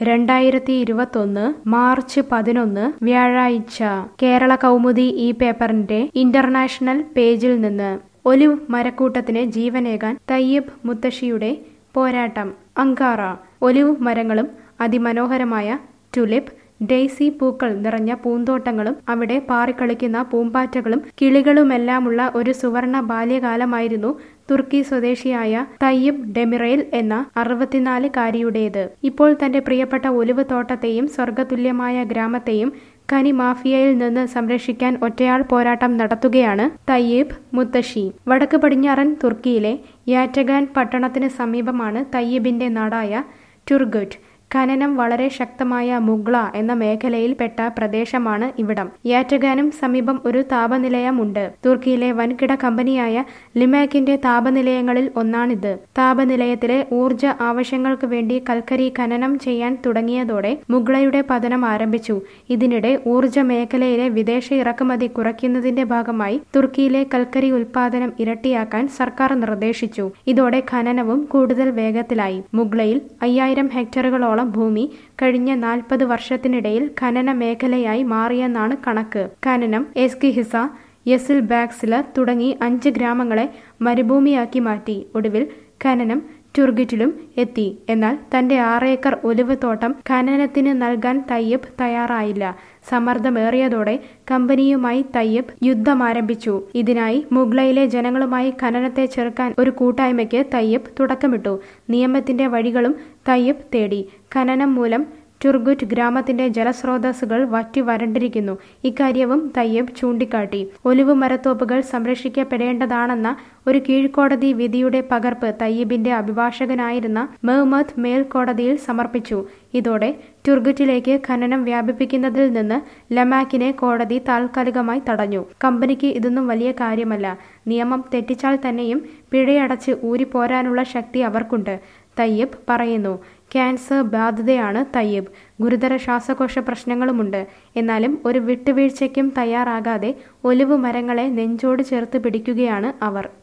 രണ്ടായിരത്തി ഇരുപത്തൊന്ന് മാർച്ച് പതിനൊന്ന് വ്യാഴാഴ്ച കേരള കൗമുദി ഈ പേപ്പറിന്റെ ഇന്റർനാഷണൽ പേജിൽ നിന്ന് ഒലിവ് മരക്കൂട്ടത്തിന് ജീവനേകാൻ തയ്യബ് മുത്തശ്ശിയുടെ പോരാട്ടം അങ്കാറ ഒലിവ് മരങ്ങളും അതിമനോഹരമായ ടുലിപ്പ് ഡെയ്സി പൂക്കൾ നിറഞ്ഞ പൂന്തോട്ടങ്ങളും അവിടെ പാറിക്കളിക്കുന്ന പൂമ്പാറ്റകളും കിളികളുമെല്ലാമുള്ള ഒരു സുവർണ ബാല്യകാലമായിരുന്നു തുർക്കി സ്വദേശിയായ തയ്യബ് ഡെമിറേൽ എന്ന അറുപത്തിനാലുകാരിയുടേത് ഇപ്പോൾ തന്റെ പ്രിയപ്പെട്ട ഒലിവ് തോട്ടത്തെയും സ്വർഗതുല്യമായ ഗ്രാമത്തെയും ഖനി മാഫിയയിൽ നിന്ന് സംരക്ഷിക്കാൻ ഒറ്റയാൾ പോരാട്ടം നടത്തുകയാണ് തയ്യബ് മുത്തശ്ശി വടക്ക് പടിഞ്ഞാറൻ തുർക്കിയിലെ യാറ്റഗാൻ പട്ടണത്തിന് സമീപമാണ് തയ്യബിന്റെ നാടായ ടുർഗുറ്റ് ഖനനം വളരെ ശക്തമായ മുഗ്ല എന്ന മേഖലയിൽ പെട്ട പ്രദേശമാണ് ഇവിടം യാറ്റഗാനും സമീപം ഒരു താപനിലയമുണ്ട് തുർക്കിയിലെ വൻകിട കമ്പനിയായ ലിമാക്കിന്റെ താപനിലയങ്ങളിൽ ഒന്നാണിത് താപനിലയത്തിലെ ഊർജ ആവശ്യങ്ങൾക്ക് വേണ്ടി കൽക്കരി ഖനനം ചെയ്യാൻ തുടങ്ങിയതോടെ മുഗ്ലയുടെ പതനം ആരംഭിച്ചു ഇതിനിടെ ഊർജ മേഖലയിലെ വിദേശ ഇറക്കുമതി കുറയ്ക്കുന്നതിന്റെ ഭാഗമായി തുർക്കിയിലെ കൽക്കരി ഉൽപാദനം ഇരട്ടിയാക്കാൻ സർക്കാർ നിർദ്ദേശിച്ചു ഇതോടെ ഖനനവും കൂടുതൽ വേഗത്തിലായി മുഗ്ലയിൽ അയ്യായിരം ഹെക്ടറുകളോളം ഭൂമി കഴിഞ്ഞ നാൽപ്പത് വർഷത്തിനിടയിൽ ഖനന മേഖലയായി മാറിയെന്നാണ് കണക്ക് ഖനനം എസ്കിഹിസ യസിൽ ബാക്സില തുടങ്ങി അഞ്ച് ഗ്രാമങ്ങളെ മരുഭൂമിയാക്കി മാറ്റി ഒടുവിൽ ഖനനം ടുർഗിറ്റിലും എത്തി എന്നാൽ തന്റെ ആറേക്കർ ഒലിവ് തോട്ടം ഖനനത്തിന് നൽകാൻ തയ്യബ് തയ്യാറായില്ല സമ്മർദ്ദമേറിയതോടെ കമ്പനിയുമായി തയ്യബ് യുദ്ധമാരംഭിച്ചു ഇതിനായി മുഗ്ലയിലെ ജനങ്ങളുമായി ഖനനത്തെ ചെറുക്കാൻ ഒരു കൂട്ടായ്മയ്ക്ക് തയ്യബ് തുടക്കമിട്ടു നിയമത്തിന്റെ വഴികളും തയ്യബ് തേടി ഖനനം മൂലം ടുർഗുറ്റ് ഗ്രാമത്തിന്റെ ജലസ്രോതസ്സുകൾ വറ്റി വരണ്ടിരിക്കുന്നു ഇക്കാര്യവും തയ്യബ് ചൂണ്ടിക്കാട്ടി ഒലിവ് മരത്തോപ്പുകൾ സംരക്ഷിക്കപ്പെടേണ്ടതാണെന്ന ഒരു കീഴ്ക്കോടതി വിധിയുടെ പകർപ്പ് തയ്യബിന്റെ അഭിഭാഷകനായിരുന്ന മെഹ്മദ് മേൽക്കോടതിയിൽ സമർപ്പിച്ചു ഇതോടെ ടുർഗുറ്റിലേക്ക് ഖനനം വ്യാപിപ്പിക്കുന്നതിൽ നിന്ന് ലമാക്കിനെ കോടതി താൽക്കാലികമായി തടഞ്ഞു കമ്പനിക്ക് ഇതൊന്നും വലിയ കാര്യമല്ല നിയമം തെറ്റിച്ചാൽ തന്നെയും പിഴയടച്ച് ഊരിപ്പോരാനുള്ള ശക്തി അവർക്കുണ്ട് തയ്യബ് പറയുന്നു ക്യാൻസർ ബാധിതയാണ് തയ്യബ് ഗുരുതര ശ്വാസകോശ പ്രശ്നങ്ങളുമുണ്ട് എന്നാലും ഒരു വിട്ടുവീഴ്ചയ്ക്കും തയ്യാറാകാതെ ഒലിവ് മരങ്ങളെ നെഞ്ചോട് ചേർത്ത് പിടിക്കുകയാണ് അവർ